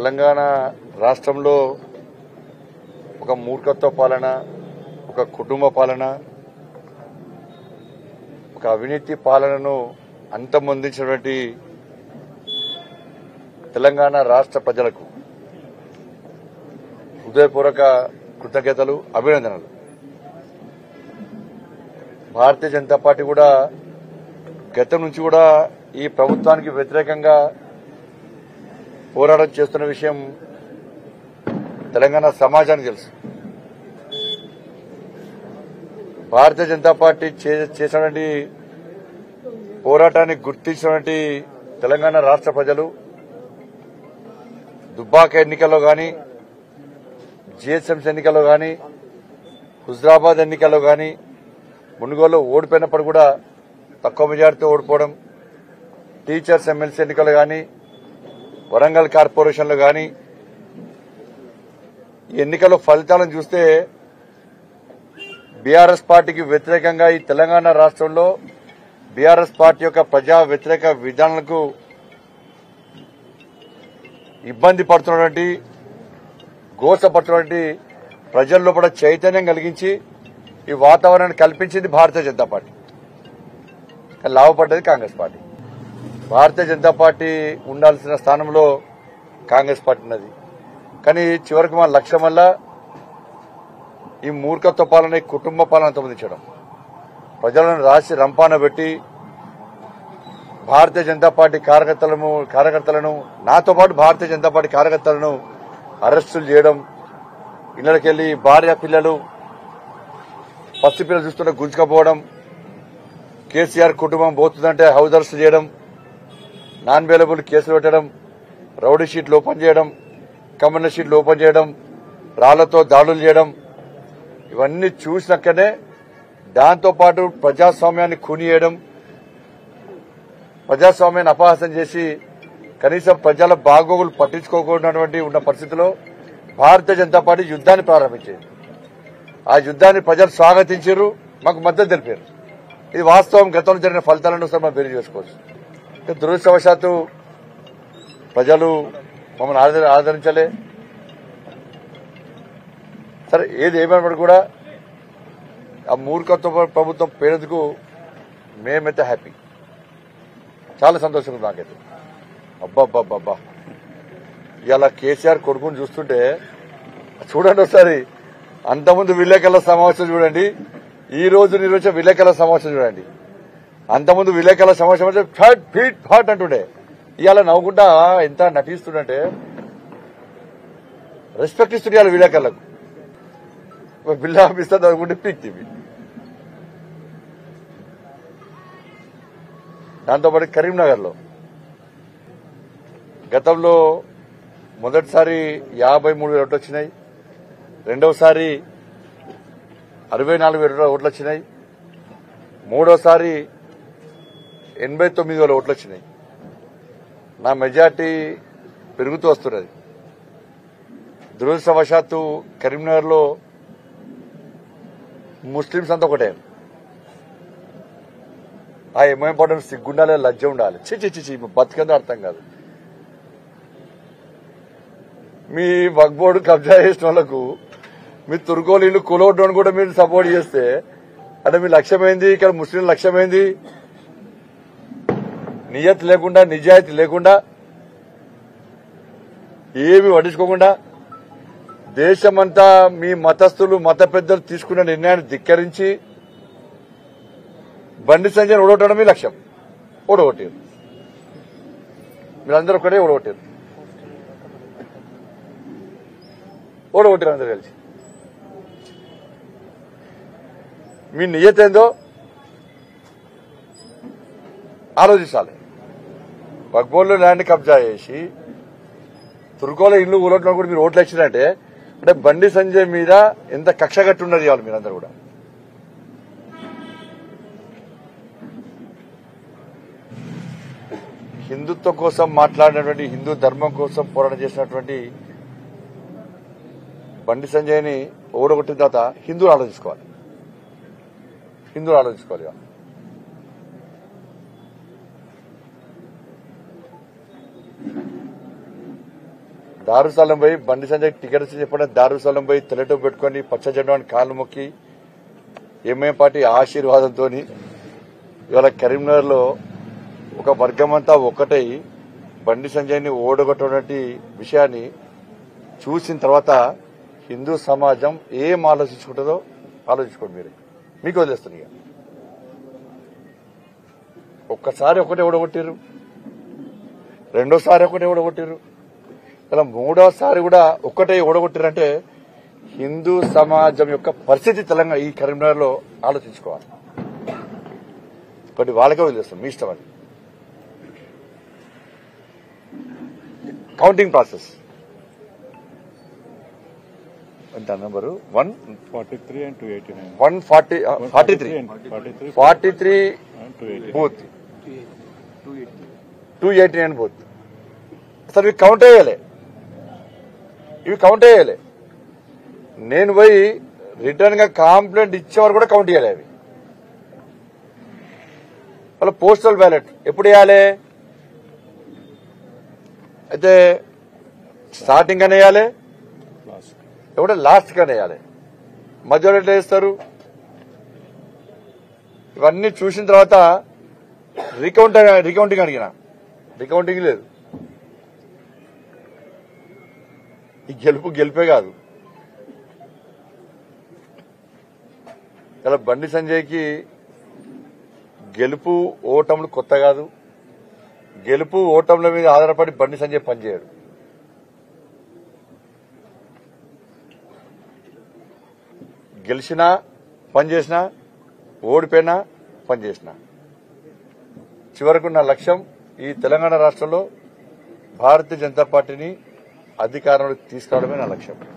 తెలంగాణ రాష్ట్రంలో ఒక మూర్ఖత్వ పాలన ఒక కుటుంబ పాలన ఒక అవినీతి పాలనను అంతమొందించినటువంటి తెలంగాణ రాష్ట్ర ప్రజలకు హృదయపూర్వక కృతజ్ఞతలు అభినందనలు భారతీయ జనతా పార్టీ కూడా గతం నుంచి కూడా ఈ ప్రభుత్వానికి వ్యతిరేకంగా పోరాటం చేస్తున్న విషయం తెలంగాణ సమాజానికి తెలుసు భారతీయ జనతా పార్టీ చే- చేసినటువంటి పోరాటాన్ని గుర్తించినటువంటి తెలంగాణ రాష్ట్ర ప్రజలు దుబ్బాక ఎన్నికల్లో గాని జిహెచ్ఎంసీ ఎన్నికల్లో గాని హుజరాబాద్ ఎన్నికల్లో గాని మునుగోలు ఓడిపోయినప్పుడు కూడా తక్కువ మెజార్టీతో ఓడిపోవడం టీచర్స్ ఎమ్మెల్సీ ఎన్నికలు గాని వరంగల్ కార్పొరేషన్లో గాని ఈ ఎన్నికల ఫలితాలను చూస్తే బీఆర్ఎస్ పార్టీకి వ్యతిరేకంగా ఈ తెలంగాణ రాష్ట్రంలో బీఆర్ఎస్ పార్టీ యొక్క ప్రజా వ్యతిరేక విధానాలకు ఇబ్బంది పడుతున్నటువంటి గోసపడుతున్నటువంటి ప్రజల్లో కూడా చైతన్యం కలిగించి ఈ వాతావరణాన్ని కల్పించింది భారతీయ జనతా పార్టీ కానీ లాభపడ్డది Congress party Bharatiya Janata party ఉండాల్సిన స్థానంలో కాంగ్రెస్ పార్టీ ఉన్నది కానీ చివరికి మన లక్ష్యం వల్ల ఈ మూర్ఖత్వ పాలన ఈ కుటుంబ పాలన అంతమొందించడం ప్రజలను రాసి రంపాన పెట్టి భారతీయ జనతా పార్టీ కార్యకర్తలను కార్యకర్తలను నాతో పాటు భారతీయ జనతా పార్టీ కార్యకర్తలను అరెస్టులు చేయడం ఇళ్లకెళ్లి భార్య పిల్లలు పసి పిల్లలు చూస్తుంటే గుంజుకపోవడం కేసీఆర్ కుటుంబం పోతుందంటే హౌస్ అరెస్ట్ చేయడం నాన్ అవైలబుల్ కేసులు పెట్టడం రౌడీ షీట్లు ఓపెన్ చేయడం కమ్యూనిస్ట్ షీట్లు ఓపెన్ చేయడం రాళ్లతో దాడులు చేయడం ఇవన్నీ చూసినాకనే దాంతో పాటు ప్రజాస్వామ్యాన్ని కునియడం ప్రజాస్వామ్యాన్ని అపహాసం చేసి కనీసం ప్రజల బాగోగులు పట్టించుకోకుండాటువంటి ఉన్న పరిస్థితిలో భారతీయ జనతా పార్టీ యుద్ధాన్ని ప్రారంభించింది ఆ యుద్ధాన్ని ప్రజలు స్వాగతించారు మాకు మద్దతు తెలిపారు ఇది వాస్తవం గతంలో జరిగిన ఫలితాలను ఒకసారి మనం బేరీ చేసుకోవచ్చు కానీ దురదృష్టవశాత్తు ప్రజలు మమ్మల్ని ఆదర- ఆదరించలే సరే ఏది ఏమైనప్పుడు కూడా ఆ మూర్ఖత్వ ప్రభుత్వం పేరుకు మేమైతే హ్యాపీ చాలా సంతోషంగా ఉంది నాకైతే అబ్బాబ్బాబ్బా ఇవాళ కేసీఆర్ కొడుకుని చూస్తుంటే చూడండి ఒకసారి అంతకుముందు విలేకరుల సమావేశం చూడండి ఈ రోజు నిర్వహించిన విలేకరుల సమావేశం చూడండి అంతకుముందు విలేకరుల సమావేశం అంటే ఫట్ ఫీట్ ఫాట్ అంటుండే ఇవాళ నవ్వుకుంటా ఎంత నటిస్తుండంటే రెస్పెక్ట్ ఇస్తుండే ఇవాళ విలేకరులకు ఒక బిల్లా ఆఫీసర్ నవ్వుకుంటే పీక్ తీవి దాంతోపాటు కరీంనగర్లో గతంలో మొదటిసారి యాభై మూడు వేల ఓట్లు వచ్చినాయి రెండవసారి అరవై నాలుగు వేల ఓట్లు వచ్చినాయి మూడోసారి ఎనభై తొమ్మిది వేల ఓట్లు వచ్చినాయి నా మెజార్టీ పెరుగుతూ వస్తున్నది దురదృష్టవశాత్తు కరీంనగర్లో ముస్లింస్ అంతా ఒకటే ఆ ఏమేం పడడం సిగ్గుండాలి లజ్జ ఉండాలి చి చి చి చి బతికందో అర్థం కాదు మీ వగ్బోర్డు కబ్జా చేసిన వాళ్ళకు మీ తుర్కోలు ఇల్లు కులవడం కూడా మీరు సపోర్ట్ చేస్తే అంటే మీ లక్ష్యమైంది ఇక్కడ ముస్లిం లక్ష్యమైంది నియత్ లేకుండా నిజాయితీ లేకుండా ఏమి పట్టించుకోకుండా దేశమంతా మీ మతస్థులు మత పెద్దలు తీసుకున్న నిర్ణయాన్ని ధిక్కరించి బండి సంజయ్ ఓడగొట్టడం మీ లక్ష్యం ఓడగొట్టారు మీరందరూ ఒకటే ఓడగొట్టారు ఓడగొట్టారు అందరూ కలిసి మీ నియత ఏందో ఆలోచించాలి బగ్బోల్లో ల్యాండ్ కబ్జా చేసి తుర్కోలో ఇల్లు ఊరట్లో కూడా మీరు ఓట్లు ఇచ్చినట్టే అంటే బండి సంజయ్ మీద ఎంత కక్ష కట్టి ఉన్నది ఇవాళ మీరందరూ కూడా హిందుత్వం కోసం మాట్లాడినటువంటి హిందూ ధర్మం కోసం పోరాటం చేసినటువంటి బండి సంజయ్ని ఓడగొట్టిన తర్వాత హిందువులు ఆలోచించుకోవాలి హిందువులు ఆలోచించుకోవాలి ఇవాళ. దారుసాలం పోయి బండి సంజయ్ టికెట్ ఇచ్చి చెప్పిన దారుసాలం పోయి తెల్లటో పెట్టుకొని పచ్చ జెండాని కాళ్ళు మొక్కి ఎంఐఎం పార్టీ ఆశీర్వాదంతో ఇవాళ కరీంనగర్ లో ఒక వర్గం అంతా ఒక్కటై బండి సంజయ్ని ఓడగొట్టినటువంటి విషయాన్ని చూసిన తర్వాత హిందూ సమాజం ఏం ఆలోచించుకుంటుందో ఆలోచించుకోండి మీరు మీకు వదిలేస్తుంది ఇక ఒక్కసారి ఒకటే ఓడగొట్టారు రెండోసారి ఒకటే ఓడగొట్టారు ఇలా మూడోసారి కూడా ఒక్కటే ఓడగొట్టారంటే హిందూ సమాజం యొక్క పరిస్థితి తెలంగాణ ఈ కరీంనగర్ లో ఆలోచించుకోవాలి బట్ వాళ్ళకే వదిలేస్తాం మీ ఇష్టం అది కౌంటింగ్ ప్రాసెస్ ఎంత number one 43 and 289. One forty forty three and 43 forty three and 289. Booth two eighty nine booth అసలు ఇవి కౌంట్ అయ్యాలి ఇవి కౌంట్ అయ్యాలి నేను పోయి రిటర్న్ గా కాంప్లైంట్ ఇచ్చేవారు కూడా కౌంట్ చేయాలి అవి వాళ్ళ పోస్టల్ బ్యాలెట్ ఎప్పుడు వేయాలి అయితే స్టార్టింగ్ అని వేయాలి Last. ఎవడో లాస్ట్ గానే వేయాలి మధ్యలో ఎట్లా వేస్తారు ఇవన్నీ చూసిన తర్వాత రికౌంట్ రికౌంటింగ్ అడిగిన రికౌంటింగ్ లేదు ఈ గెలుపు గెలిపే కాదు ఇలా బండి సంజయ్కి గెలుపు ఓటములు కొత్త కాదు గెలుపు ఓటముల మీద ఆధారపడి బండి సంజయ్ పనిచేయడు గెలిచినా పనిచేసినా ఓడిపోయినా పనిచేసినా చివరకు నా లక్ష్యం ఈ తెలంగాణ రాష్ట్రంలో భారతీయ జనతా పార్టీని అధికారంలోకి తీసుకురావడమే నా లక్ష్యం